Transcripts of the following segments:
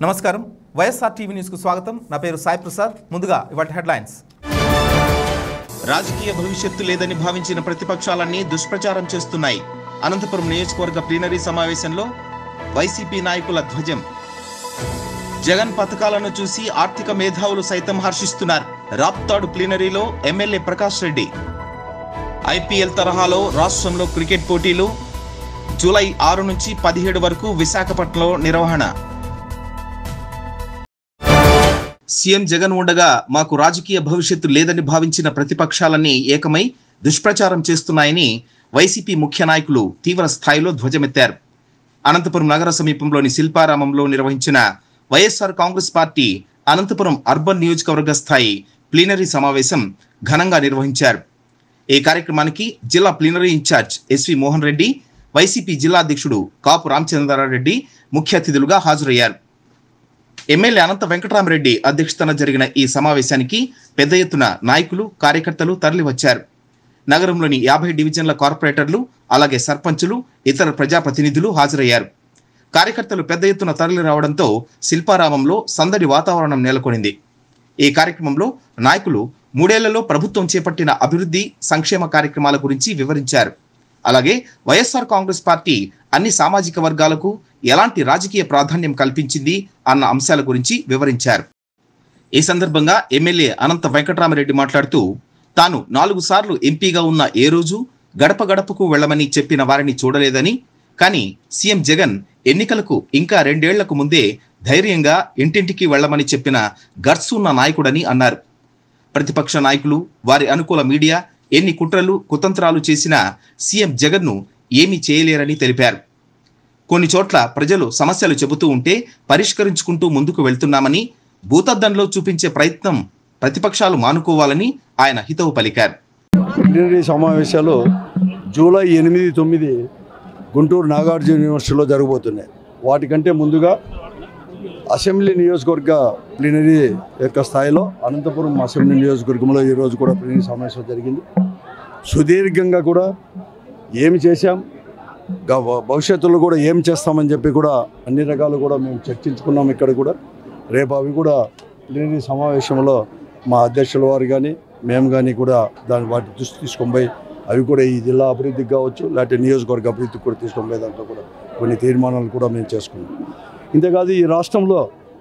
నమస్కారం వైఎస్ఆర్ టీవీ న్యూస్కు స్వాగతం నా పేరు సాయి ప్రసాద్ ముందుగా ఇవాటి హెడ్లైన్స్ రాజకీయ భవిష్యత్తు లేదని భావించిన ప్రతిపక్షాలన్నీ దుష్ప్రచారం చేస్తున్నాయి అనంతపురం నియోజకవర్గ ప్లీనరీ సమావేశంలో వైసీపీ నాయకుల ధ్వజం జగన్ పథకాలను చూసి ఆర్థిక మేధావులు సైతం హర్షిస్తున్నారు రాప్తాడు ప్లీనరీలో ఎమ్మెల్యే ప్రకాష్ రెడ్డి ఐపీఎల్ తరహాలో రాష్ట్రంలో క్రికెట్ పోటీలు జూలై ఆరు నుంచి పదిహేడు వరకు విశాఖపట్నంలో నిర్వహణ సీఎం జగన్ ఉండగా మాకు రాజకీయ భవిష్యత్తు లేదని భావించిన ప్రతిపక్షాలన్నీ ఏకమై దుష్ప్రచారం చేస్తున్నాయని వైసీపీ ముఖ్య నాయకులు తీవ్ర స్థాయిలో ధ్వజమెత్తారు అనంతపురం నగర సమీపంలోని శిల్పారామంలో నిర్వహించిన YSR Congress party Anantapur urban నియోజకవర్గ స్థాయి ప్లీనరీ సమావేశం ఘనంగా నిర్వహించారు ఈ కార్యక్రమానికి జిల్లా plenary in-charge SV Mohan Reddy YCP జిల్లా అధ్యక్షుడు కాపు రామచంద్రారెడ్డి ముఖ్య అతిథులుగా హాజరయ్యారు ఎమ్మెల్యే అనంత వెంకటరామరెడ్డి అధ్యక్షతన జరిగిన ఈ సమావేశానికి పెద్ద ఎత్తున నాయకులు కార్యకర్తలు తరలివచ్చారు నగరంలోని యాభై డివిజన్ల కార్పొరేటర్లు అలాగే సర్పంచులు ఇతర ప్రజాప్రతినిధులు హాజరయ్యారు కార్యకర్తలు పెద్ద ఎత్తున తరలి రావడంతో శిల్పారామంలో సందడి వాతావరణం నెలకొనింది ఈ కార్యక్రమంలో నాయకులు మూడేళ్లలో ప్రభుత్వం చేపట్టిన అభివృద్ధి సంక్షేమ కార్యక్రమాల గురించి వివరించారు అలాగే వైఎస్ఆర్ కాంగ్రెస్ పార్టీ అన్ని సామాజిక వర్గాలకు ఎలాంటి రాజకీయ ప్రాధాన్యం కల్పించింది అన్న అంశాల గురించి వివరించారు ఈ సందర్భంగా ఎమ్మెల్యే అనంత వెంకటరామరెడ్డి మాట్లాడుతూ తాను నాలుగు సార్లు ఎంపీగా ఉన్న ఏ రోజు గడప గడపకు వెళ్లమని చెప్పిన వారిని చూడలేదని కానీ సీఎం జగన్ ఎన్నికలకు ఇంకా రెండేళ్లకు ముందే ధైర్యంగా ఇంటింటికి వెళ్లమని చెప్పిన గర్స్ ఉన్న నాయకుడని అన్నారు ప్రతిపక్ష నాయకులు వారి అనుకూల మీడియా ఎన్ని కుట్రలు కుతంత్రాలు చేసినా సీఎం జగన్ను ఏమీ చేయలేరని తెలిపారు కొన్ని చోట్ల ప్రజలు సమస్యలు చెబుతూ ఉంటే పరిష్కరించుకుంటూ ముందుకు వెళ్తున్నామని భూతద్దంలో చూపించే ప్రయత్నం ప్రతిపక్షాలు మానుకోవాలని ఆయన హితవు పలికారు ప్లీనరీ సమావేశాలు జూలై ఎనిమిది తొమ్మిది గుంటూరు నాగార్జున యూనివర్సిటీలో జరగబోతున్నాయి వాటికంటే ముందుగా అసెంబ్లీ నియోజకవర్గ ప్లీనరీ యొక్క స్థాయిలో అనంతపురం అసెంబ్లీ నియోజకవర్గంలో ఈరోజు కూడా ప్లీనరీ సమావేశం జరిగింది సుదీర్ఘంగా కూడా ఏమి చేశాం గ- భవిష్యత్తులో కూడా ఏం చేస్తామని చెప్పి కూడా అన్ని రకాలు కూడా మేము చర్చించుకున్నాం ఇక్కడ కూడా రేపు అవి కూడా ప్లీనరీ సమావేశంలో మా అధ్యక్షుల వారు కానీ మేము కానీ కూడా దాని వాటి దృష్టి తీసుకొని పోయి అవి కూడా ఈ జిల్లా అభివృద్ధికి కావచ్చు లేకపోతే నియోజకవర్గ అభివృద్ధికి కూడా తీసుకొని పోయే దాంట్లో కూడా కొన్ని తీర్మానాలు కూడా మేము చేసుకున్నాం ఇంతేకాదు ఈ రాష్ట్రంలో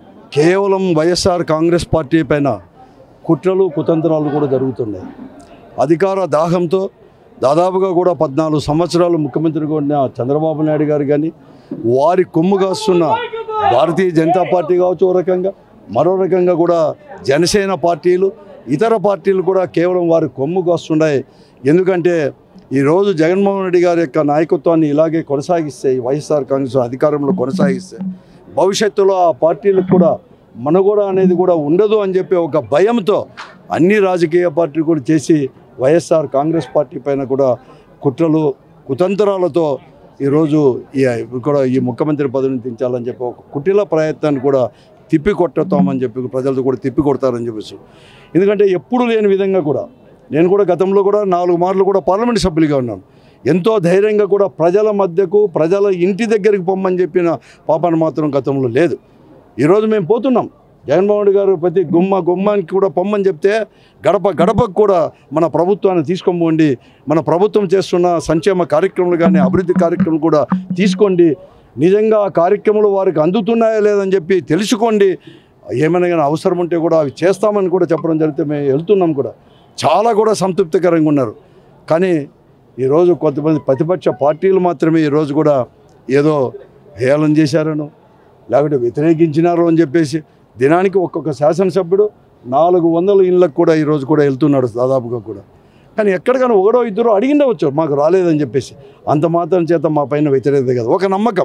కేవలం వైఎస్ఆర్ కాంగ్రెస్ పార్టీ పైన కుట్రలు కుతంత్రాలు కూడా జరుగుతున్నాయి అధికార దాహంతో దాదాపుగా కూడా పద్నాలుగు సంవత్సరాలు ముఖ్యమంత్రిగా ఉన్న చంద్రబాబు నాయుడు గారు కానీ వారి కొమ్ము కాస్తున్న భారతీయ జనతా పార్టీ కావచ్చు ఓ రకంగా మరో రకంగా కూడా జనసేన పార్టీలు ఇతర పార్టీలు కూడా కేవలం వారి కొమ్ము కాస్తున్నాయి ఎందుకంటే ఈరోజు జగన్మోహన్ రెడ్డి గారి యొక్క నాయకత్వాన్ని ఇలాగే కొనసాగిస్తే ఈ వైఎస్ఆర్ కాంగ్రెస్ అధికారంలో కొనసాగిస్తే భవిష్యత్తులో ఆ పార్టీలకు కూడా మనుగడ అనేది కూడా ఉండదు అని చెప్పి ఒక భయంతో అన్ని రాజకీయ పార్టీలు కూడా చేసి వైఎస్ఆర్ కాంగ్రెస్ పార్టీ పైన కూడా కుట్రలు కుతంత్రాలతో ఈరోజు ఈ కూడా ఈ ముఖ్యమంత్రి పదవిని దించాలని చెప్పి ఒక కుటిల ప్రయత్నాన్ని కూడా తిప్పి కొట్టుతామని చెప్పి ప్రజలతో కూడా తిప్పి కొడతారని చెప్పేసి ఎందుకంటే ఎప్పుడు లేని విధంగా కూడా నేను కూడా గతంలో కూడా నాలుగు మార్లు కూడా పార్లమెంట్ సభ్యులుగా ఉన్నాను ఎంతో ధైర్యంగా కూడా ప్రజల మధ్యకు ప్రజల ఇంటి దగ్గరికి పొమ్మని చెప్పిన పాపన మాత్రం గతంలో లేదు ఈరోజు మేము పోతున్నాం జగన్మోహన్ రెడ్డి గారు ప్రతి గుమ్మ గుమ్మానికి కూడా పొమ్మని చెప్తే గడప గడపకు కూడా మన ప్రభుత్వాన్ని తీసుకొని మన ప్రభుత్వం చేస్తున్న సంక్షేమ కార్యక్రమాలు కానీ అభివృద్ధి కార్యక్రమాలు కూడా తీసుకోండి నిజంగా ఆ కార్యక్రమాలు వారికి అందుతున్నాయా లేదని చెప్పి తెలుసుకోండి ఏమైనా కానీ అవసరం ఉంటే కూడా అవి చేస్తామని కూడా చెప్పడం జరిగితే మేము వెళ్తున్నాం కూడా చాలా కూడా సంతృప్తికరంగా ఉన్నారు కానీ ఈరోజు కొంతమంది ప్రతిపక్ష పార్టీలు మాత్రమే ఈరోజు కూడా ఏదో హేళన చేశారను లేకపోతే వ్యతిరేకించినారు అని చెప్పేసి దినానికి ఒక్కొక్క శాసనసభ్యుడు నాలుగు వందల ఇళ్ళకు కూడా ఈరోజు కూడా వెళ్తున్నాడు దాదాపుగా కూడా కానీ ఎక్కడికైనా ఒకడో ఇద్దరు అడిగిండవచ్చు మాకు రాలేదని చెప్పేసి అంత మాత్రం చేత మా పైన వ్యతిరేకత కదా ఒక నమ్మకం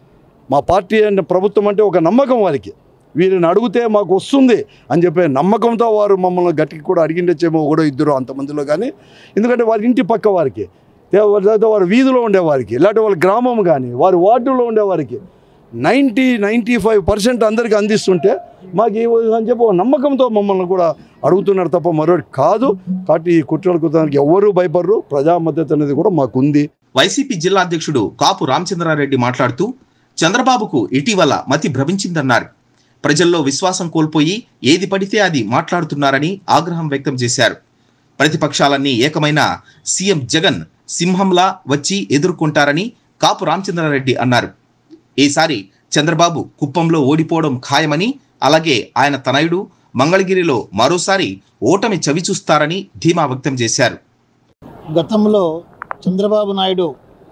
మా పార్టీ అంటే ప్రభుత్వం అంటే ఒక నమ్మకం వారికి వీరిని అడిగితే మాకు వస్తుంది అని చెప్పే నమ్మకంతో వారు మమ్మల్ని గట్టికి కూడా అడిగిండొచ్చేమో ఒకడో ఇద్దరు అంతమందిలో కానీ ఎందుకంటే వారి ఇంటి పక్క వారికి లేకపోతే వారి వీధిలో ఉండేవారికి లేకపోతే వాళ్ళ గ్రామం కానీ వారి వార్డులో ఉండేవారికి నైంటీ నైంటీ ఫైవ్ పర్సెంట్ అందరికీ అందిస్తుంటే మాకు ఈ అని చెప్పి ఒక నమ్మకంతో మమ్మల్ని కూడా అడుగుతున్నారు తప్ప మరొకటి కాదు కాబట్టి ఈ కుట్రల కుతానికి ఎవరు భయపడరు ప్రజా మద్దతు అనేది కూడా మాకు ఉంది వైసీపీ జిల్లా అధ్యక్షుడు కాపు రామచంద్రారెడ్డి మాట్లాడుతూ చంద్రబాబుకు ఇటీవల మతి భ్రమించిందన్నారు ప్రజల్లో విశ్వాసం కోల్పోయి ఏది పడితే అది మాట్లాడుతున్నారని ఆగ్రహం వ్యక్తం చేశారు ప్రతిపక్షాలన్నీ ఏకమైన సీఎం జగన్ సింహంలా వచ్చి ఎదుర్కొంటారని కాపు రామచంద్రారెడ్డి అన్నారు ఈసారి చంద్రబాబు కుప్పంలో ఓడిపోవడం ఖాయమని అలాగే ఆయన తనయుడు మంగళగిరిలో మరోసారి ఓటమి చవిచూస్తారని ధీమా వ్యక్తం చేశారు గతంలో చంద్రబాబు నాయుడు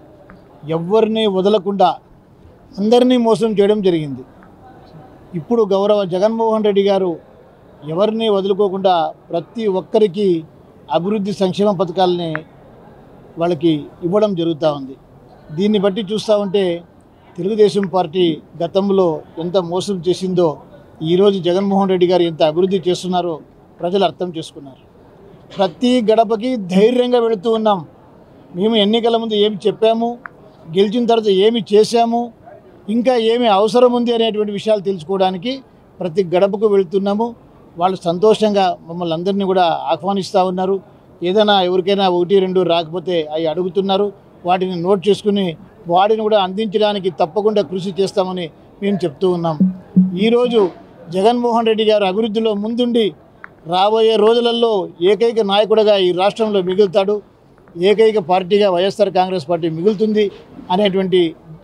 ఎవరిని వదలకుండా అందరినీ మోసం చేయడం జరిగింది ఇప్పుడు గౌరవ జగన్మోహన్ రెడ్డి గారు ఎవరిని వదులుకోకుండా ప్రతి ఒక్కరికి అభివృద్ధి సంక్షేమ పథకాలని వాళ్ళకి ఇవ్వడం జరుగుతూ ఉంది దీన్ని బట్టి చూస్తూ ఉంటే తెలుగుదేశం పార్టీ గతంలో ఎంత మోసం చేసిందో ఈరోజు జగన్మోహన్ రెడ్డి గారు ఎంత అభివృద్ధి చేస్తున్నారో ప్రజలు అర్థం చేసుకున్నారు ప్రతి గడపకి ధైర్యంగా వెళుతూ ఉన్నాం మేము ఎన్నికల ముందు ఏమి చెప్పాము గెలిచిన తర్వాత ఏమి చేశాము ఇంకా ఏమి అవసరం ఉంది అనేటువంటి విషయాలు తెలుసుకోవడానికి ప్రతి గడపకు వెళుతున్నాము వాళ్ళు సంతోషంగా మమ్మల్ని అందరినీ కూడా ఆహ్వానిస్తూ ఉన్నారు ఏదైనా ఎవరికైనా ఒకటి రెండు రాకపోతే అవి అడుగుతున్నారు వాటిని నోట్ చేసుకుని వాటిని కూడా అందించడానికి తప్పకుండా కృషి చేస్తామని మేము చెప్తూ ఉన్నాం ఈరోజు జగన్మోహన్ రెడ్డి గారు అభివృద్ధిలో ముందుండి రాబోయే రోజులలో ఏకైక నాయకుడిగా ఈ రాష్ట్రంలో మిగులుతాడు ఏకైక పార్టీగా వైఎస్ఆర్ కాంగ్రెస్ పార్టీ మిగులుతుంది అనేటువంటి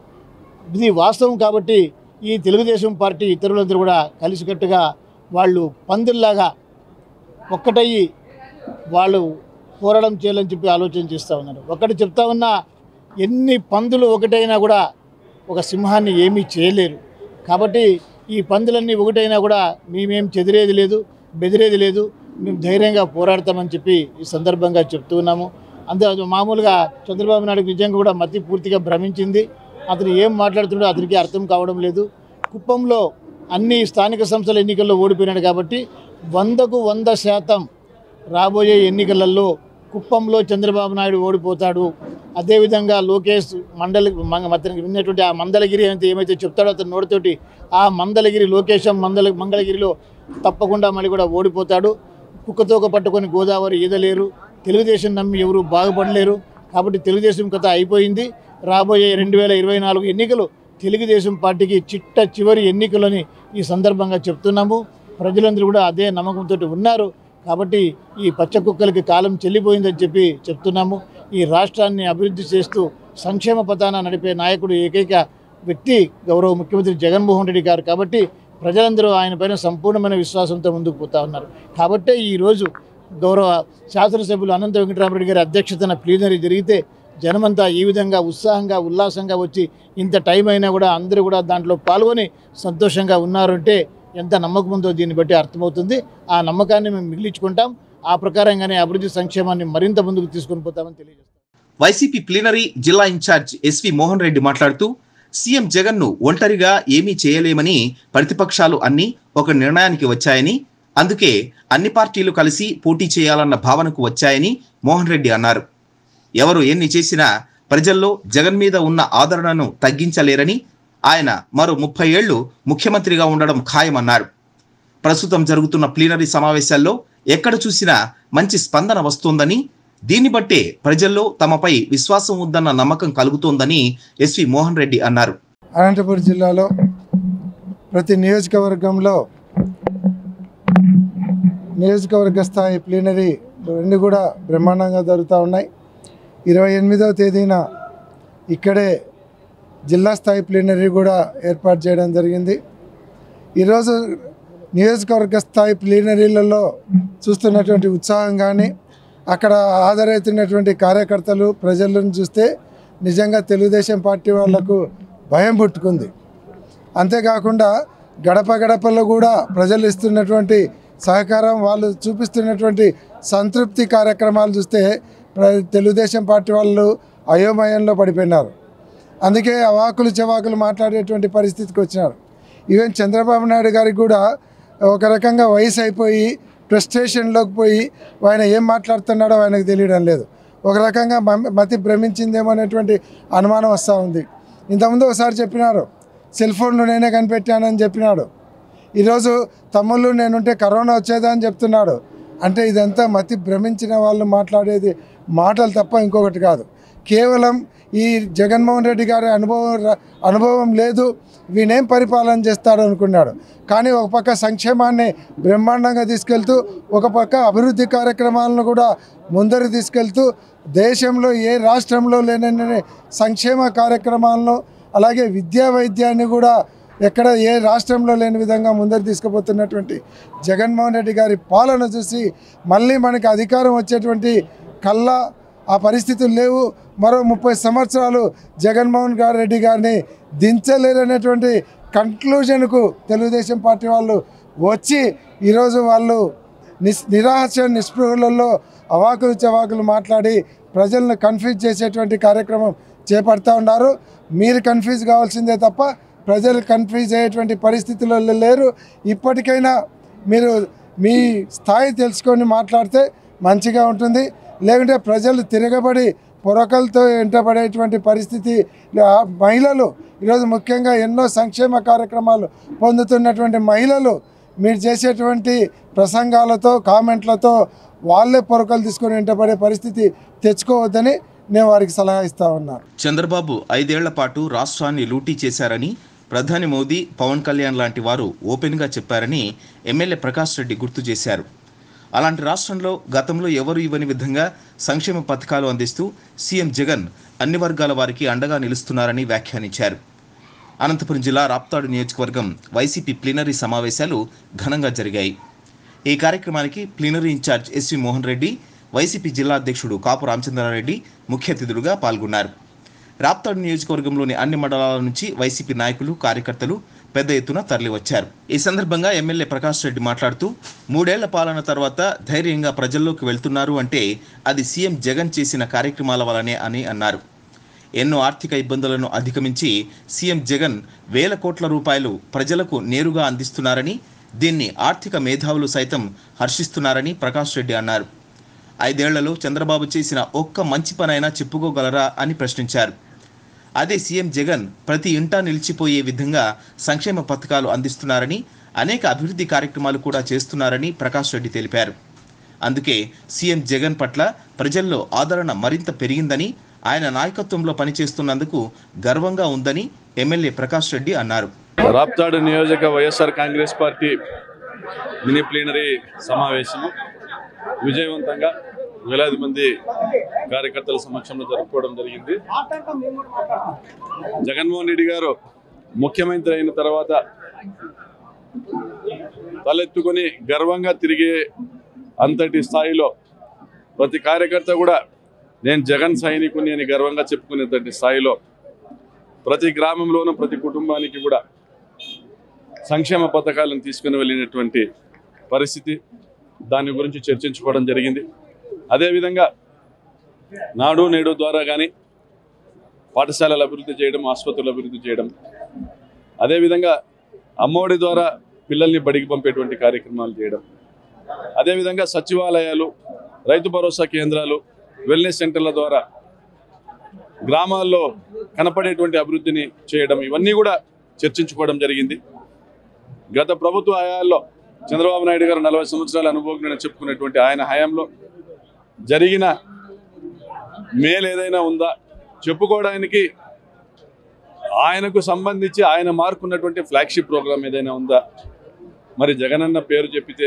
ఇది వాస్తవం కాబట్టి ఈ తెలుగుదేశం పార్టీ ఇతరులందరూ కూడా కలిసికట్టుగా వాళ్ళు పందిల్లాగా ఒక్కటయ్యి వాళ్ళు పోరాటం చేయాలని చెప్పి ఆలోచన చేస్తూ ఉన్నారు ఒకటి చెప్తా ఉన్నా ఎన్ని పందులు ఒకటైనా కూడా ఒక సింహాన్ని ఏమీ చేయలేరు కాబట్టి ఈ పందులన్నీ ఒకటైనా కూడా మేమేం చెదిరేది లేదు బెదిరేది లేదు మేము ధైర్యంగా పోరాడతామని చెప్పి ఈ సందర్భంగా చెప్తూ ఉన్నాము అంతే మామూలుగా చంద్రబాబు నాయుడు నిజంగా కూడా మతి పూర్తిగా భ్రమించింది అతను ఏం మాట్లాడుతున్నాడో అతనికి అర్థం కావడం లేదు కుప్పంలో అన్ని స్థానిక సంస్థల ఎన్నికల్లో ఓడిపోయినాడు కాబట్టి వందకు వంద శాతం రాబోయే ఎన్నికలలో కుప్పంలో చంద్రబాబు నాయుడు ఓడిపోతాడు అదేవిధంగా లోకేష్ మండలి మంగ- అతనికి విన్నటువంటి ఆ మందలగిరి అయితే ఏమైతే చెప్తాడో అతని నోటితోటి ఆ మందలగిరి లోకేశం మందల మంగళగిరిలో తప్పకుండా మళ్ళీ కూడా ఓడిపోతాడు కుక్కతోక పట్టుకొని గోదావరి ఈదలేరు తెలుగుదేశం నమ్మి ఎవరు బాగుపడలేరు కాబట్టి తెలుగుదేశం కథ అయిపోయింది రాబోయే రెండు వేల ఇరవై నాలుగు ఎన్నికలు తెలుగుదేశం పార్టీకి చిట్ట చివరి ఎన్నికలని ఈ సందర్భంగా చెప్తున్నాము ప్రజలందరూ కూడా అదే నమ్మకంతో ఉన్నారు కాబట్టి ఈ పచ్చ కుక్కలకి కాలం చెల్లిపోయిందని చెప్పి చెప్తున్నాము ఈ రాష్ట్రాన్ని అభివృద్ధి చేస్తూ సంక్షేమ పథాన నడిపే నాయకుడు ఏకైక వ్యక్తి గౌరవ ముఖ్యమంత్రి జగన్మోహన్ రెడ్డి గారు కాబట్టి ప్రజలందరూ ఆయన పైన సంపూర్ణమైన విశ్వాసంతో ముందుకు పోతా ఉన్నారు కాబట్టే ఈరోజు గౌరవ శాసనసభ్యులు అనంత వెంకటరామరెడ్డి గారి అధ్యక్షతన ప్లీనరీ జరిగితే జనమంతా ఈ విధంగా ఉత్సాహంగా ఉల్లాసంగా వచ్చి ఇంత టైం అయినా కూడా అందరూ కూడా దాంట్లో పాల్గొని సంతోషంగా ఉన్నారంటే ఎంత నమ్మకం ఉందో దీన్ని బట్టి అర్థమవుతుంది ఆ నమ్మకాన్ని మేము మిగిలించుకుంటాం ఆ ప్రకారంగానే అభివృద్ధి సంక్షేమాన్ని మరింత ముందుకు తీసుకొని పోతామని తెలియజేస్తాం వైసీపీ ప్లీనరీ జిల్లా ఇన్ఛార్జ్ ఎస్వి మోహన్ రెడ్డి మాట్లాడుతూ సీఎం జగన్ ను ఒంటరిగా ఏమీ చేయలేమని ప్రతిపక్షాలు అన్ని ఒక నిర్ణయానికి వచ్చాయని అందుకే అన్ని పార్టీలు కలిసి పోటీ చేయాలన్న భావనకు వచ్చాయని మోహన్ రెడ్డి అన్నారు ఎవరు ఎన్ని చేసినా ప్రజల్లో జగన్ మీద ఉన్న ఆదరణను తగ్గించలేరని ఆయన మరో ముప్పై ఏళ్లు ముఖ్యమంత్రిగా ఉండడం ఖాయమన్నారు ప్రస్తుతం జరుగుతున్న ప్లీనరీ సమావేశాల్లో ఎక్కడ చూసినా మంచి స్పందన వస్తోందని దీన్ని బట్టే ప్రజల్లో తమపై విశ్వాసం ఉందన్న నమ్మకం కలుగుతోందని ఎస్వి మోహన్ రెడ్డి అన్నారు అనంతపురం జిల్లాలో ప్రతి నియోజకవర్గంలో నియోజకవర్గ స్థాయి ప్లీనరీ రెండు కూడా బ్రహ్మాండంగా జరుగుతూ ఉన్నాయి ఇరవై ఎనిమిదవ తేదీన ఇక్కడే జిల్లా స్థాయి ప్లీనరీ కూడా ఏర్పాటు చేయడం జరిగింది ఈరోజు నియోజకవర్గ స్థాయి ప్లీనరీలలో చూస్తున్నటువంటి ఉత్సాహం కానీ అక్కడ హాజరవుతున్నటువంటి కార్యకర్తలు ప్రజలను చూస్తే నిజంగా తెలుగుదేశం పార్టీ వాళ్లకు భయం పుట్టుకుంది అంతేకాకుండా గడప గడపలో కూడా ప్రజలు ఇస్తున్నటువంటి సహకారం వాళ్ళు చూపిస్తున్నటువంటి సంతృప్తి కార్యక్రమాలు చూస్తే ప్ర- తెలుగుదేశం పార్టీ వాళ్ళు అయోమయంలో పడిపోయినారు అందుకే అవాకులు చెవాకులు మాట్లాడేటువంటి పరిస్థితికి వచ్చినారు ఈవెన్ చంద్రబాబు నాయుడు గారికి కూడా ఒక రకంగా వయసు అయిపోయి ఫ్రస్ట్రేషన్లోకి పోయి ఆయన ఏం మాట్లాడుతున్నాడో ఆయనకు తెలియడం లేదు ఒక రకంగా మమ- మతి భ్రమించిందేమో అనేటువంటి అనుమానం వస్తూ ఉంది ఇంతకుముందు ఒకసారి చెప్పినారు సెల్ ఫోన్లు నేనే కనిపెట్టానని చెప్పినాడు ఈరోజు తమ్ముళ్ళు నేనుంటే కరోనా వచ్చేదా అని చెప్తున్నాడు అంటే ఇదంతా మతి భ్రమించిన వాళ్ళు మాట్లాడేది మాటలు తప్ప ఇంకొకటి కాదు కేవలం ఈ జగన్మోహన్ రెడ్డి గారి అనుభవం ర- అనుభవం లేదు వీనేం పరిపాలన చేస్తాడు అనుకున్నాడు కానీ ఒక పక్క సంక్షేమాన్ని బ్రహ్మాండంగా తీసుకెళ్తూ ఒక పక్క అభివృద్ధి కార్యక్రమాలను కూడా ముందరికి తీసుకెళ్తూ దేశంలో ఏ రాష్ట్రంలో లేనన్ని సంక్షేమ కార్యక్రమాలను అలాగే విద్యా వైద్యాన్ని కూడా ఎక్కడ ఏ రాష్ట్రంలో లేని విధంగా ముందరు తీసుకుపోతున్నటువంటి జగన్మోహన్ రెడ్డి గారి పాలన చూసి మళ్ళీ మనకి అధికారం వచ్చేటువంటి కల్లా ఆ పరిస్థితులు లేవు మరో ముప్పై సంవత్సరాలు జగన్మోహన్ గారు రెడ్డి గారిని దించలేరనేటువంటి కన్క్లూజన్కు తెలుగుదేశం పార్టీ వాళ్ళు వచ్చి ఈరోజు వాళ్ళు నిస్ నిరాశ నిస్పృహలలో అవాకులు చవాకులు మాట్లాడి ప్రజలను కన్ఫ్యూజ్ చేసేటువంటి కార్యక్రమం చేపడతా ఉన్నారు మీరు కన్ఫ్యూజ్ కావాల్సిందే తప్ప ప్రజలు కన్ఫ్యూజ్ అయ్యేటువంటి పరిస్థితులలో లేరు ఇప్పటికైనా మీరు మీ స్థాయి తెలుసుకొని మాట్లాడితే మంచిగా ఉంటుంది లేకుంటే ప్రజలు తిరగబడి పొరకలతో వెంటబడేటువంటి పరిస్థితి ఆ మహిళలు ఈరోజు ముఖ్యంగా ఎన్నో సంక్షేమ కార్యక్రమాలు పొందుతున్నటువంటి మహిళలు మీరు చేసేటువంటి ప్రసంగాలతో కామెంట్లతో వాళ్ళే పొరకలు తీసుకొని వెంటబడే పరిస్థితి తెచ్చుకోవద్దని నేను వారికి సలహా ఇస్తా ఉన్నాను చంద్రబాబు ఐదేళ్ల పాటు రాష్ట్రాన్ని లూటీ చేశారని ప్రధాని మోదీ పవన్ కళ్యాణ్ లాంటి వారు ఓపెన్గా చెప్పారని ఎమ్మెల్యే ప్రకాష్ రెడ్డి గుర్తు చేశారు అలాంటి రాష్ట్రంలో గతంలో ఎవరు ఇవ్వని విధంగా సంక్షేమ పథకాలు అందిస్తూ సీఎం జగన్ అన్ని వర్గాల వారికి అండగా నిలుస్తున్నారని వ్యాఖ్యానించారు అనంతపురం జిల్లా రాప్తాడు నియోజకవర్గం వైసీపీ ప్లీనరీ సమావేశాలు ఘనంగా జరిగాయి ఈ కార్యక్రమానికి plenary in-charge SV Mohan Reddy YCP జిల్లా అధ్యక్షుడు కాపు రామచంద్రారెడ్డి ముఖ్య అతిథులుగా పాల్గొన్నారు రాప్తాడు నియోజకవర్గంలోని అన్ని మండలాల నుంచి వైసీపీ నాయకులు కార్యకర్తలు పెద్ద ఎత్తున తరలివచ్చారు ఈ సందర్భంగా ఎమ్మెల్యే ప్రకాష్ రెడ్డి మాట్లాడుతూ మూడేళ్ల పాలన తర్వాత ధైర్యంగా ప్రజల్లోకి వెళ్తున్నారు అంటే అది సీఎం జగన్ చేసిన కార్యక్రమాల వలనే అని అన్నారు ఎన్నో ఆర్థిక ఇబ్బందులను అధిగమించి సీఎం జగన్ వేల కోట్ల రూపాయలు ప్రజలకు నేరుగా అందిస్తున్నారని దీన్ని ఆర్థిక మేధావులు సైతం హర్షిస్తున్నారని ప్రకాష్ రెడ్డి అన్నారు ఐదేళ్లలో చంద్రబాబు చేసిన ఒక్క మంచి పనైనా చెప్పుకోగలరా అని ప్రశ్నించారు అదే సీఎం జగన్ ప్రతి ఇంటా నిలిచిపోయే విధంగా సంక్షేమ పథకాలు అందిస్తున్నారని అనేక అభివృద్ధి కార్యక్రమాలు కూడా చేస్తున్నారని ప్రకాష్ రెడ్డి తెలిపారు అందుకే సీఎం జగన్ పట్ల ప్రజల్లో ఆదరణ మరింత పెరిగిందని ఆయన నాయకత్వంలో పనిచేస్తున్నందుకు గర్వంగా ఉందని ఎమ్మెల్యే ప్రకాష్ రెడ్డి అన్నారు రాప్తాడు నియోజక YSR Congress party mini plenary సమావేశం విజయవంతంగా వేలాది మంది కార్యకర్తల సమక్షంలో జరుపుకోవడం జరిగింది జగన్మోహన్ రెడ్డి గారు ముఖ్యమంత్రి అయిన తర్వాత తలెత్తుకొని గర్వంగా తిరిగే అంతటి స్థాయిలో ప్రతి కార్యకర్త కూడా నేను జగన్ సైనికుని అని గర్వంగా చెప్పుకునేటటువంటి స్థాయిలో ప్రతి గ్రామంలోనూ ప్రతి కుటుంబానికి కూడా సంక్షేమ పథకాలను తీసుకుని వెళ్ళినటువంటి పరిస్థితి దాని గురించి చర్చించుకోవడం జరిగింది అదేవిధంగా నాడు నేడు ద్వారా కానీ పాఠశాలలు అభివృద్ధి చేయడం ఆసుపత్రులు అభివృద్ధి చేయడం అదేవిధంగా అమ్మఒడి ద్వారా పిల్లల్ని బడికి పంపేటువంటి కార్యక్రమాలు చేయడం అదేవిధంగా సచివాలయాలు రైతు భరోసా కేంద్రాలు వెల్నెస్ సెంటర్ల ద్వారా గ్రామాల్లో కనపడేటువంటి అభివృద్ధిని చేయడం ఇవన్నీ కూడా చర్చించుకోవడం జరిగింది గత ప్రభుత్వ హయాల్లో చంద్రబాబు నాయుడు గారు నలభై సంవత్సరాల అనుభవం చెప్పుకునేటువంటి ఆయన హయాంలో జరిగిన మేలు ఏదైనా ఉందా చెప్పుకోవడానికి ఆయనకు సంబంధించి ఆయన మార్కున్నటువంటి ఫ్లాగ్షిప్ ప్రోగ్రామ్ ఏదైనా ఉందా మరి జగనన్న పేరు చెప్పితే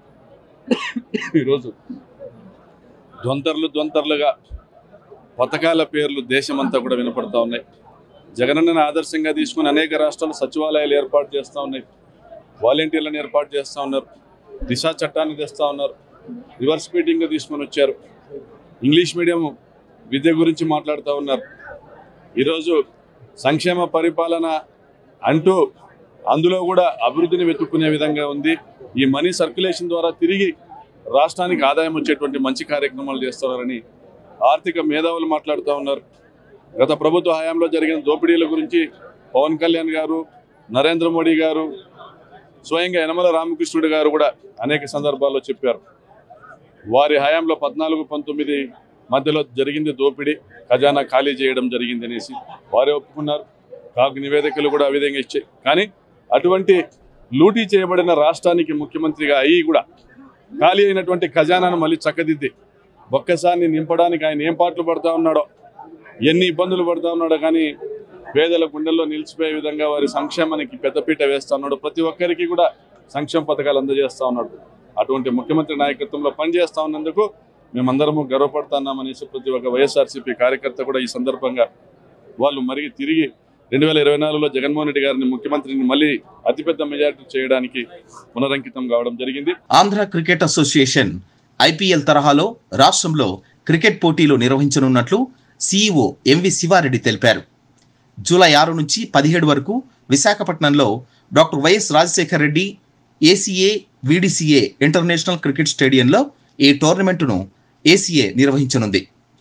ఈరోజు ద్వంతర్లు ద్వంతర్లుగా పథకాల పేర్లు దేశమంతా కూడా వినపడతా ఉన్నాయి జగనన్నను ఆదర్శంగా తీసుకుని అనేక రాష్ట్రాలు సచివాలయాలు ఏర్పాటు చేస్తూ ఉన్నాయి వాలంటీర్లను ఏర్పాటు చేస్తూ ఉన్నారు దిశా చట్టాన్ని తెస్తూ ఉన్నారు రివర్స్ మీటింగ్ తీసుకొని వచ్చారు ఇంగ్లీష్ మీడియం విద్య గురించి మాట్లాడుతూ ఉన్నారు ఈరోజు సంక్షేమ పరిపాలన అంటూ అందులో కూడా అభివృద్ధిని వెతుక్కునే విధంగా ఉంది ఈ మనీ సర్క్యులేషన్ ద్వారా తిరిగి రాష్ట్రానికి ఆదాయం వచ్చేటువంటి మంచి కార్యక్రమాలు చేస్తున్నారని ఆర్థిక మేధావులు మాట్లాడుతూ ఉన్నారు గత ప్రభుత్వ హయాంలో జరిగిన దోపిడీల గురించి పవన్ కళ్యాణ్ గారు నరేంద్ర మోడీ గారు స్వయంగా యనమల రామకృష్ణుడు గారు కూడా అనేక సందర్భాల్లో చెప్పారు వారి హయాంలో పద్నాలుగు పంతొమ్మిది మధ్యలో జరిగింది దోపిడీ ఖజానా ఖాళీ చేయడం జరిగింది అనేసి వారే ఒప్పుకున్నారు కాకు నివేదికలు కూడా ఆ విధంగా ఇచ్చాయి కానీ అటువంటి లూటీ చేయబడిన రాష్ట్రానికి ముఖ్యమంత్రిగా అయ్యి కూడా ఖాళీ అయినటువంటి ఖజానాను మళ్ళీ చక్కదిద్ది ఒక్కసారి నింపడానికి ఆయన ఏం పాటలు పడతా ఉన్నాడో ఎన్ని ఇబ్బందులు పడుతూ ఉన్నాడో కానీ పేదల గుండెల్లో నిలిచిపోయే విధంగా వారి సంక్షేమానికి పెద్దపీట వేస్తా ఉన్నాడు ప్రతి ఒక్కరికి కూడా సంక్షేమ పథకాలు అందజేస్తా ఉన్నాడు అటువంటి ముఖ్యమంత్రి నాయకత్వంలో పనిచేస్తా ఉన్నందుకు మేమందరము గర్వపడుతున్నామనేసి ప్రతి ఒక్క వైఎస్ఆర్సీపీ కార్యకర్త కూడా ఈ సందర్భంగా వాళ్ళు మరిగి తిరిగి రెండు వేల ఇరవై నాలుగులో జగన్మోహన్ రెడ్డి గారిని ముఖ్యమంత్రిని మళ్ళీ అతిపెద్ద మెజార్టీ చేయడానికి పునరంకితం కావడం జరిగింది ఆంధ్ర క్రికెట్ అసోసియేషన్ ఐపీఎల్ తరహాలో రాష్ట్రంలో క్రికెట్ పోటీలు నిర్వహించనున్నట్లు సీఈఓ ఎంవి శివారెడ్డి తెలిపారు జూలై ఆరు నుంచి పదిహేడు వరకు విశాఖపట్నంలో doctor YS Rajasekhar Reddy ACA VDCA international cricket స్టేడియంలో ఈ టోర్నమెంటును ఏసీఏ నిర్వహించనుంది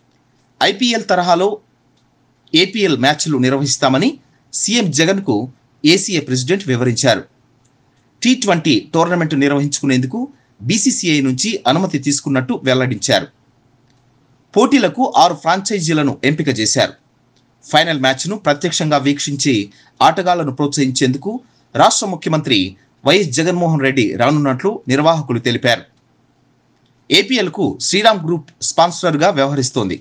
ఐపీఎల్ తరహాలో ఏపీఎల్ మ్యాచ్లు నిర్వహిస్తామని సీఎం జగన్కు ఏసీఏ ప్రెసిడెంట్ వివరించారు టీ ట్వంటీ టోర్నమెంట్ నిర్వహించుకునేందుకు బీసీసీఐ నుంచి అనుమతి తీసుకున్నట్టు వెల్లడించారు పోటీలకు ఆరు ఫ్రాంచైజీలను ఎంపిక చేశారు ఫైనల్ మ్యాచ్ను ప్రత్యక్షంగా వీక్షించి ఆటగాళ్లను ప్రోత్సహించేందుకు రాష్ట్ర ముఖ్యమంత్రి వైఎస్ జగన్మోహన్ రెడ్డి రానున్నట్లు నిర్వాహకులు తెలిపారు ఏపీఎల్కు శ్రీరామ్ గ్రూప్ స్పాన్సర్గా వ్యవహరిస్తోంది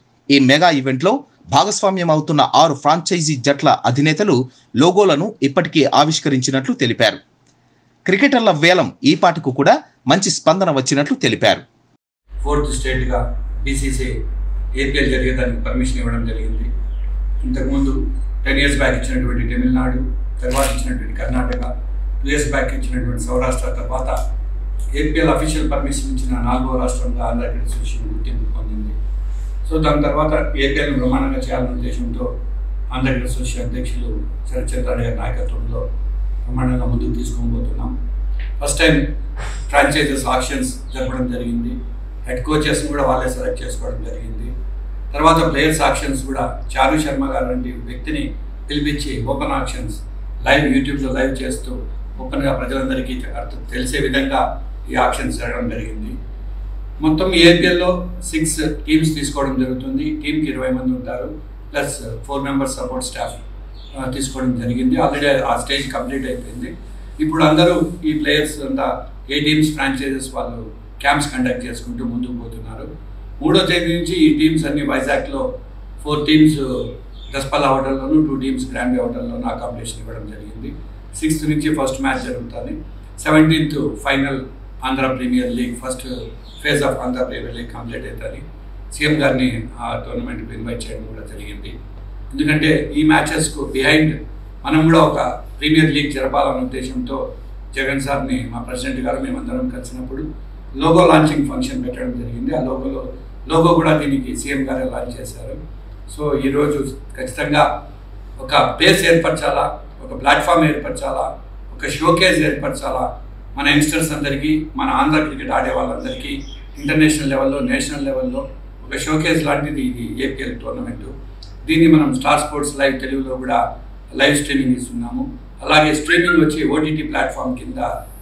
ఈ మెగా ఈవెంట్లో భాగస్వామ్యం అవుతున్న ఆరు ఫ్రాంచైజీ జట్ల అధినేతలు లోగోలను ఇప్పటికే ఆవిష్కరించినట్లు తెలిపారు క్రికెటర్ల వేలం ఈ పాటకు కూడా మంచి స్పందన వచ్చినట్లు తెలిపారు ఫోర్త్ స్టేట్గా బీసీసీ ఏపీఎల్ జరిగేదానికి పర్మిషన్ ఇవ్వడం జరిగింది ఇంతకుముందు టెన్ ఇయర్స్ బ్యాక్ ఇచ్చినటువంటి తమిళనాడు తర్వాత ఇచ్చినటువంటి కర్ణాటక టూ ఇయర్స్ బ్యాక్ ఇచ్చినటువంటి సౌరాష్ట్ర తర్వాత ఏపీఎల్ అఫీషియల్ పర్మిషన్ ఇచ్చిన నాలుగో రాష్ట్రంగా ఆంధ్ర క్రికెట్ అసోసియేషన్ గుర్తింపు పొందింది సో దాని తర్వాత ఏపీఎల్ బ్రహ్మాండంగా చేయాలనే ఉద్దేశంతో ఆంధ్ర క్రికెట్ అసోసియేషన్ అధ్యక్షులు శరత్చంద్రారెడ్డి గారి నాయకత్వంలో బ్రహ్మాండంగా ముందుకు తీసుకొని పోతున్నాం ఫస్ట్ టైం ఫ్రాంచైజెస్ ఆక్షన్స్ జరపడం జరిగింది హెడ్ కోచెస్ని కూడా వాళ్ళే సెలెక్ట్ చేసుకోవడం జరిగింది తర్వాత ప్లేయర్స్ ఆక్షన్స్ కూడా చారు శర్మ గారు లాంటి వ్యక్తిని పిలిపించి ఓపెన్ ఆక్షన్స్ లైవ్ యూట్యూబ్లో లైవ్ చేస్తూ ఓపెన్గా ప్రజలందరికీ అర్థం తెలిసే విధంగా ఈ ఆక్షన్స్ జరగడం జరిగింది మొత్తం ఏపీఎల్లో సిక్స్ టీమ్స్ తీసుకోవడం జరుగుతుంది టీంకి ఇరవై మంది ఉంటారు plus four members support staff తీసుకోవడం జరిగింది ఆల్రెడీ ఆ స్టేజ్ కంప్లీట్ అయిపోయింది ఇప్పుడు అందరూ ఈ ప్లేయర్స్ అంతా ఏ టీమ్స్ ఫ్రాంచైజెస్ వాళ్ళు క్యాంప్స్ కండక్ట్ చేసుకుంటూ ముందుకు పోతున్నారు మూడో తేదీ నుంచి ఈ టీమ్స్ అన్ని వైజాగ్లో ఫోర్ టీమ్స్ దస్పల్లా హోటల్లోను టూ టీమ్స్ గ్రాండీ హోటల్లోనూ అకామిడేషన్ ఇవ్వడం జరిగింది సిక్స్త్ నుంచి ఫస్ట్ మ్యాచ్ జరుగుతుంది seventeenth final Andhra Premier League first phase of Andhra Premier League complete అవుతుంది సీఎం గారిని ఆ టోర్నమెంట్కి ఇన్వైట్ చేయడం కూడా జరిగింది ఎందుకంటే ఈ మ్యాచెస్కు బిహైండ్ మనం కూడా ఒక ప్రీమియర్ లీగ్ జరపాలన్న ఉద్దేశంతో జగన్ సార్ని మా ప్రెసిడెంట్ గారు మేమందరం కలిసినప్పుడు లోగో లాంచింగ్ ఫంక్షన్ పెట్టడం జరిగింది ఆ లోగోలో లోగో కూడా దీనికి సీఎం గారే లాంచ్ చేశారు సో ఈరోజు ఖచ్చితంగా ఒక ప్లేస్ ఏర్పరచాలా ఒక ప్లాట్ఫామ్ ఏర్పరచాలా ఒక షోకేజ్ ఏర్పరచాలా మన యంగ్స్టర్స్ అందరికీ మన ఆంధ్ర క్రికెట్ ఆడే వాళ్ళందరికీ ఇంటర్నేషనల్ లెవెల్లో నేషనల్ లెవెల్లో ఒక షోకేజ్ లాంటిది ఇది ఏపీఎల్ టోర్నమెంట్ దీన్ని మనం స్టార్ స్పోర్ట్స్ లైవ్ తెలుగులో కూడా లైవ్ స్ట్రీమింగ్ ఇస్తున్నాము అలాగే స్ట్రీమింగ్ వచ్చి ఓటీటీ ప్లాట్ఫామ్ కింద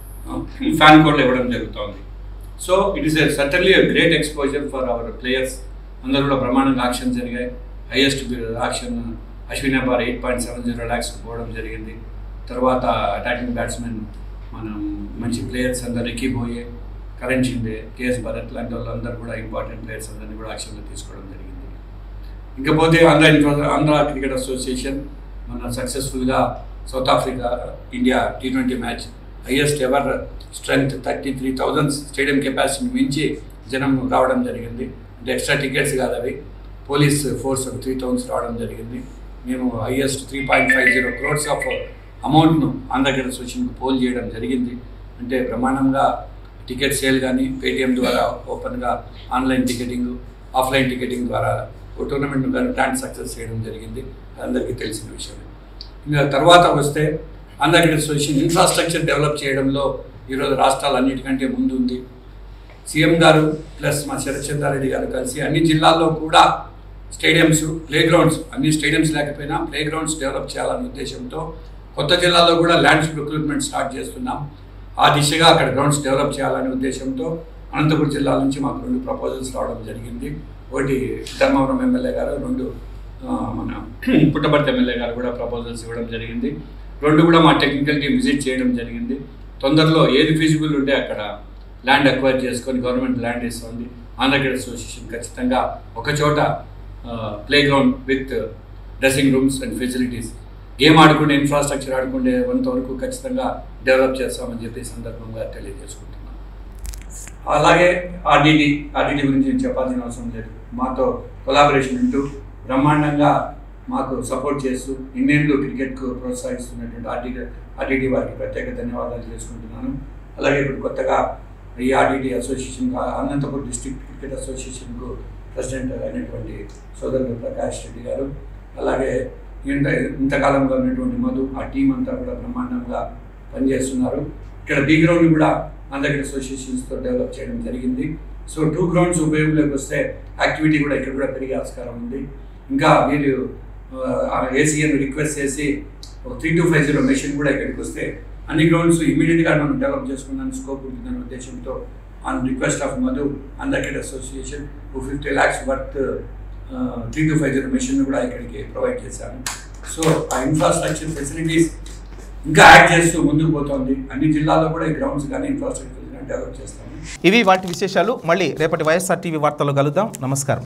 ఫ్యాన్ కోడ్లు ఇవ్వడం జరుగుతోంది so it is certainly great exposure for our players అందరూ కూడా ప్రమాణంగా ఆక్షన్ జరిగాయి highest auction Ashwin Hebbar eight point seven zero lakhs పోవడం జరిగింది తర్వాత అటాకింగ్ బ్యాట్స్మెన్ మనం మంచి ప్లేయర్స్ అందరు రికీ బోయే కరణ్ షిండే కేఎస్ భరత్ లాంటి వాళ్ళందరూ కూడా ఇంపార్టెంట్ ప్లేయర్స్ అందరినీ కూడా ఆక్షన్లో తీసుకోవడం జరిగింది ఇంకపోతే ఆంధ్ర ఇన్ఫో- ఆంధ్ర క్రికెట్ అసోసియేషన్ మన సక్సెస్ఫుల్గా South Africa India T twenty match highest ever strength thirty three thousand stadium capacity మించి జనం రావడం జరిగింది అంటే ఎక్స్ట్రా టికెట్స్ కాదు అవి పోలీస్ ఫోర్స్ ఒక త్రీ థౌజండ్స్ రావడం జరిగింది మేము highest three point five zero crores of అమౌంట్ను ఆంధ్ర క్రికెట్ అసోసియేషన్కి పోల్ చేయడం జరిగింది అంటే ప్రమాణంగా టికెట్ సేల్ కానీ పేటిఎం ద్వారా ఓపెన్గా ఆన్లైన్ టికెటింగ్ ఆఫ్లైన్ టికెటింగ్ ద్వారా ఓ టోర్నమెంట్ కానీ గ్రాండ్ సక్సెస్ చేయడం జరిగింది అది అందరికీ తెలిసిన విషయమే ఇంకా తర్వాత వస్తే Andhra cricket association infrastructure develop చేయడంలో ఈరోజు రాష్ట్రాలు అన్నిటికంటే ముందు ఉంది సీఎం గారు ప్లస్ మా శరత్చంద్రారెడ్డి గారు కలిసి అన్ని జిల్లాల్లో కూడా స్టేడియంస్ ప్లే గ్రౌండ్స్ అన్ని స్టేడియంస్ లేకపోయినా ప్లే గ్రౌండ్స్ డెవలప్ చేయాలనే ఉద్దేశంతో కొత్త జిల్లాలో కూడా ల్యాండ్స్ రిక్రూట్మెంట్ స్టార్ట్ చేస్తున్నాం ఆ దిశగా అక్కడ గ్రౌండ్స్ డెవలప్ చేయాలనే ఉద్దేశంతో అనంతపురం జిల్లా నుంచి మాకు రెండు ప్రపోజల్స్ రావడం జరిగింది ఒకటి ధర్మవరం ఎమ్మెల్యే గారు రెండు ఆ, మన పుట్టపర్తి ఎమ్మెల్యే గారు కూడా ప్రపోజల్స్ ఇవ్వడం జరిగింది రెండు కూడా మా టెక్నికల్ టీం విజిట్ చేయడం జరిగింది తొందరలో ఏది ఫీజిబుల్ ఉంటే అక్కడ ల్యాండ్ అక్వైర్ చేసుకొని గవర్నమెంట్ ల్యాండ్ ఇస్తుంది ఆంధ్రప్రదేశ్ అసోసియేషన్ ఖచ్చితంగా ఒక చోట play ground with dressing rooms and facilities game ఆడుకునే ఇన్ఫ్రాస్ట్రక్చర్ ఆడుకునే కొంతవరకు ఖచ్చితంగా డెవలప్ చేస్తామని చెప్పి ఈ సందర్భంగా తెలియజేసుకుంటున్నాను అలాగే ఆర్డీటీ ఆర్డీటీ గురించి నేను చెప్పాల్సిన అవసరం లేదు మాతో కొలాబరేషన్ ఉంటూ బ్రహ్మాండంగా మాకు సపోర్ట్ చేస్తూ ఇండియన్లు క్రికెట్కు ప్రోత్సహిస్తున్నటువంటి ఆర్డీటీ ఆర్డీటీ వారికి ప్రత్యేక ధన్యవాదాలు చేసుకుంటున్నాను అలాగే ఇప్పుడు కొత్తగా ఈ RDT association Anantapur district cricket అసోసియేషన్కు ప్రెసిడెంట్ అయినటువంటి సోదరుడు ప్రకాష్ రెడ్డి గారు అలాగే ఇంత ఇంతకాలంలో ఉన్నటువంటి మధు ఆ టీం అంతా కూడా బ్రహ్మాండంగా పనిచేస్తున్నారు ఇక్కడ బీ గ్రౌండ్ కూడా అందరి అసోసియేషన్స్తో డెవలప్ చేయడం జరిగింది సో టూ గ్రౌండ్స్ ఉపయోగంలోకి వస్తే యాక్టివిటీ కూడా ఇక్కడ కూడా పెరిగే ఆస్కారం ఉంది ఇంకా మీరు ఏసీఎన్ రిక్వెస్ట్ చేసి ఒక three two five zero machine కూడా ఇక్కడికి వస్తే అన్ని గ్రౌండ్స్ ఇమీడియట్గా మనం డెవలప్ చేసుకున్నాను స్కోప్ ఉంటుందనే ఉద్దేశంతో ఆన్ రిక్వెస్ట్ ఆఫ్ మధు అందర్కిడ్ association two fifty lakhs worth three two five zero machine కూడా ఇక్కడికి ప్రొవైడ్ చేశాను సో ఆ ఇన్ఫ్రాస్ట్రక్చర్ ఫెసిలిటీస్ ఇంకా యాడ్ చేస్తూ ముందుకు పోతుంది అన్ని జిల్లాల్లో కూడా ఈ గ్రౌండ్స్ కానీ ఇన్ఫ్రాస్ట్రక్చర్ కానీ డెవలప్ చేస్తాము ఇవి వాటి విశేషాలు మళ్ళీ రేపటి వైఎస్ఆర్ టీవీ వార్తల్లో కలుద్దాం నమస్కారం